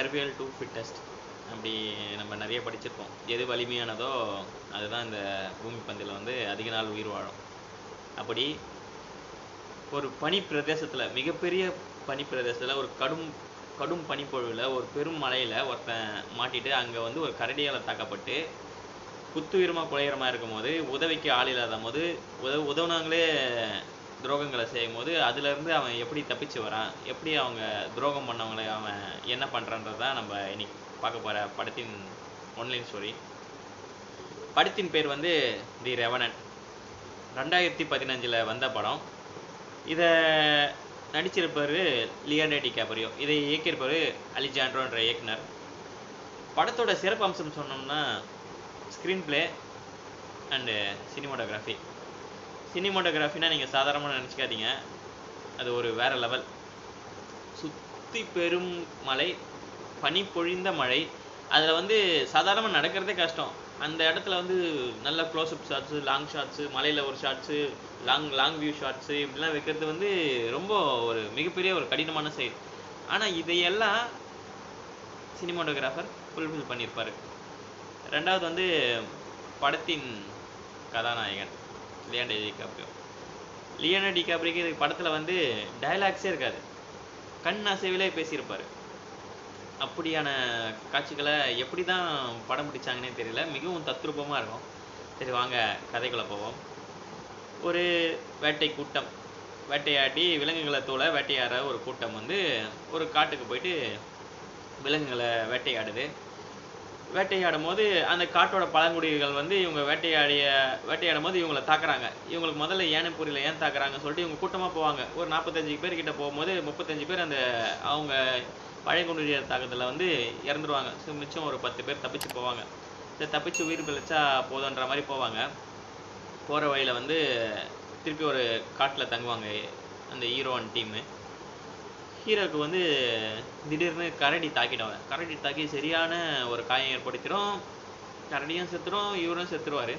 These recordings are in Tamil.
சர்வியல் டு ஃபிட்டஸ்ட் அப்படி நம்ம நிறைய படிச்சிருப்போம் எது வலிமையானதோ அதுதான் இந்த பூமி பந்தில் வந்து அதிக நாள் உயிர் வாழும் அப்படி ஒரு பனி பிரதேசத்தில் மிகப்பெரிய பனி பிரதேசத்தில் ஒரு கடும் கடும் பனிப்பொழிவில் ஒரு பெரும் மலையில் ஒருத்தன் மாட்டிட்டு அங்கே வந்து ஒரு கரடியால் தாக்கப்பட்டு குத்துயிரமாக குலையரமாக இருக்கும்போது உதவிக்கு ஆள் இல்லாத போது உதவு உதவுனாங்களே துரோகங்களை செய்யும் போது அதுலேருந்து அவன் எப்படி தப்பிச்சு வரான் எப்படி அவங்க துரோகம் பண்ணவங்களை அவன் என்ன பண்ணுறான்றது தான் நம்ம இன்னைக்கு பார்க்க போகிற படத்தின் ஒன்லைன் ஸ்டோரி படத்தின் பேர் வந்து தி ரெவனன் ரெண்டாயிரத்தி பதினஞ்சில் வந்த படம் இதை நடிச்சிருப்பார் லியாண்டோ டிகாப்ரியோ இதை இயக்கியிருப்பார் அலிஜாண்ட்ரோன்ற இயக்குனர் படத்தோட சிறப்பு அம்சம் சொன்னோம்னா ஸ்க்ரீன் ப்ளே அண்டு சினிமாட்டோகிராஃபி சினிமாட்டோகிராஃபினா நீங்கள் சாதாரணமாக நினச்சிக்காதீங்க அது ஒரு வேற லெவல் சுற்றி பெரும் மலை பனி பொழிந்த மழை அதில் வந்து சாதாரணமாக நடக்கிறதே கஷ்டம் அந்த இடத்துல வந்து நல்ல க்ளோஸ்அப் ஷாட்ஸு லாங் ஷாட்ஸு மலையில் ஒரு shots long long view shots இப்படிலாம் வைக்கிறது வந்து ரொம்ப ஒரு மிகப்பெரிய ஒரு கடினமான செயல் ஆனால் இதையெல்லாம் சினிமாட்டோகிராஃபர் ஃபுல்ஃபில் பண்ணியிருப்பார் ரெண்டாவது வந்து படத்தின் கதாநாயகன் லியாண்டோ டிகாப்ரியோ லியாண்டோ டிகாப்ரியோக்கு இது படத்தில் வந்து டயலாக்ஸே இருக்காது கண் அசைவிலே பேசியிருப்பார் அப்படியான காட்சிகளை எப்படி தான் படம் பிடிச்சாங்கன்னே தெரியல மிகவும் தத்ரூபமாக இருக்கும் சரி வாங்க கதைக்குள்ளே போவோம் ஒரு வேட்டை கூட்டம் வேட்டையாடி விலங்குகளை தோலை வேட்டையாடுற ஒரு கூட்டம் வந்து ஒரு காட்டுக்கு போயிட்டு விலங்குகளை வேட்டையாடுது வேட்டையாடும் போது அந்த காட்டோட பழங்குடிகள் வந்து இவங்க வேட்டையாடிய வேட்டையாடும் போது இவங்களை தாக்குறாங்க இவங்களுக்கு முதல்ல ஏன்னு புரியல ஏன் தாக்குறாங்கன்னு சொல்லிட்டு இவங்க கூட்டமாக போவாங்க ஒரு நாற்பத்தஞ்சு பேர் கிட்ட போகும்போது முப்பத்தஞ்சு பேர் அந்த அவங்க பழங்குடியினர் தாக்கத்தில் வந்து இறந்துருவாங்க ஸோ மிச்சம் ஒரு பத்து பேர் தப்பிச்சு போவாங்க சரி தப்பிச்சு உயிர் பிழைச்சா போதுன்ற மாதிரி போவாங்க போகிற வழியில் வந்து திருப்பி ஒரு காட்டில் தங்குவாங்க அந்த ஹீரோ அண்ட் டீமு ஹீரோக்கு வந்து திடீர்னு கரடி தாக்கிடுவாங்க கரடி தாக்கி சரியான ஒரு காயம் ஏற்படுத்திடும் கரடியும் செத்துரும் இவரும் செத்துருவார்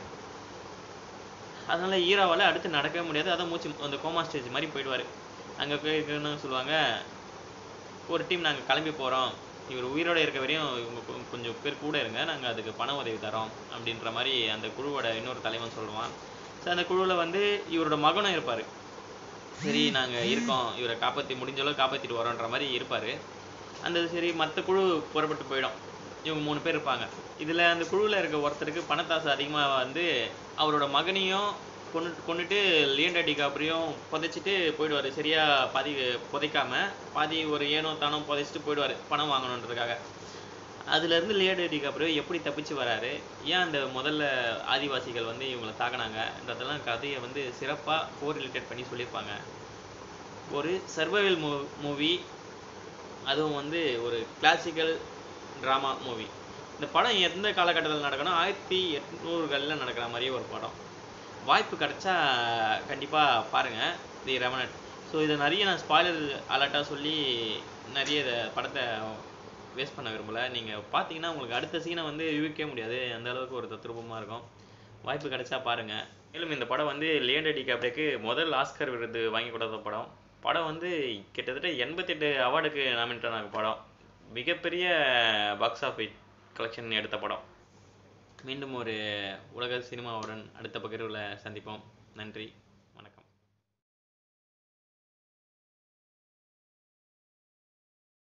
அதனால் ஹீரோவால் அடுத்து நடக்கவே முடியாது அதான் மூச்சு அந்த கோமா ஸ்டேஜ் மாதிரி போயிடுவார் அங்கே போயிருக்குன்னு சொல்லுவாங்க ஒரு டீம் நாங்கள் கிளம்பி போகிறோம் இவர் உயிரோடு இருக்க வரையும் இவங்க கொ- கொஞ்சம் பேர் கூட இருங்க நாங்கள் அதுக்கு பண உதவி தரோம் அப்படின்ற மாதிரி அந்த குழுவோட இன்னொரு தலைவன் சொல்லுவான் ஸோ அந்த குழுவில் வந்து இவரோட மகனும் இருப்பார் சரி நாங்கள் இருக்கோம் இவரை காப்பாற்றி முடிஞ்ச அளவு காப்பாற்றிட்டு வரோன்ற மாதிரி இருப்பார் அந்த சரி மற்ற குழு புறப்பட்டு போயிடும் இவங்க மூணு பேர் இருப்பாங்க இதில் அந்த குழுவில் இருக்க ஒருத்தருக்கு பணத்தாசை அதிகமாக வந்து அவரோட மகனையும் கொண்டு கொண்டுட்டு லியண்டோ டிகாப்ரியும் புதைச்சிட்டு போயிடுவார் சரியா பாதி புதைக்காம பாதி ஒரு ஏனோ தானோ புதைச்சிட்டு போயிடுவார் பணம் வாங்கணுன்றதுக்காக அதுலேருந்து லியண்டோ டிகாப்ரியோ எப்படி தப்பிச்சு வராரு ஏன் அந்த முதல்ல ஆதிவாசிகள் வந்து இவங்களை தாக்குனாங்கன்றதெல்லாம் கதையை வந்து சிறப்பாக கோர் ரிலேட்டட் பண்ணி சொல்லியிருப்பாங்க ஒரு சர்வைவல் மூ மூவி அதுவும் வந்து ஒரு கிளாசிக்கல் ட்ராமா மூவி இந்த படம் எந்த காலகட்டத்தில் நடக்கணும் ஆயிரத்தி எட்நூறுகளில் நடக்கிற மாதிரியே ஒரு படம் வாய்ப்பு கிடைச்சா கண்டிப்பாக பாருங்கள் தி ரெவனட் ஸோ இதை நிறைய நான் ஸ்பாய்லர் அலர்ட்டாக சொல்லி நிறைய இதை படத்தை வேஸ்ட் பண்ண விரும்பல நீங்கள் பார்த்தீங்கன்னா உங்களுக்கு அடுத்த சீனை வந்து யூகிக்கவே முடியாது அந்த அளவுக்கு ஒரு தத்ரூபமாக இருக்கும் வாய்ப்பு கிடைச்சா பாருங்கள் மேலும் இந்த படம் வந்து லியண்டோ டிகாப்ரியோக்கு முதல் ஆஸ்கர் விருது வாங்கி கொடுத்த படம் படம் வந்து கிட்டத்தட்ட எண்பத்தெட்டு அவார்டுக்கு நாமினேட் ஆன படம் மிகப்பெரிய பாக்ஸ் ஆஃபீஸ் கலெக்ஷன் எடுத்த படம் மீண்டும் ஒரு உலக சினிமாவுடன் அடுத்த பகிர்வில் சந்திப்போம் நன்றி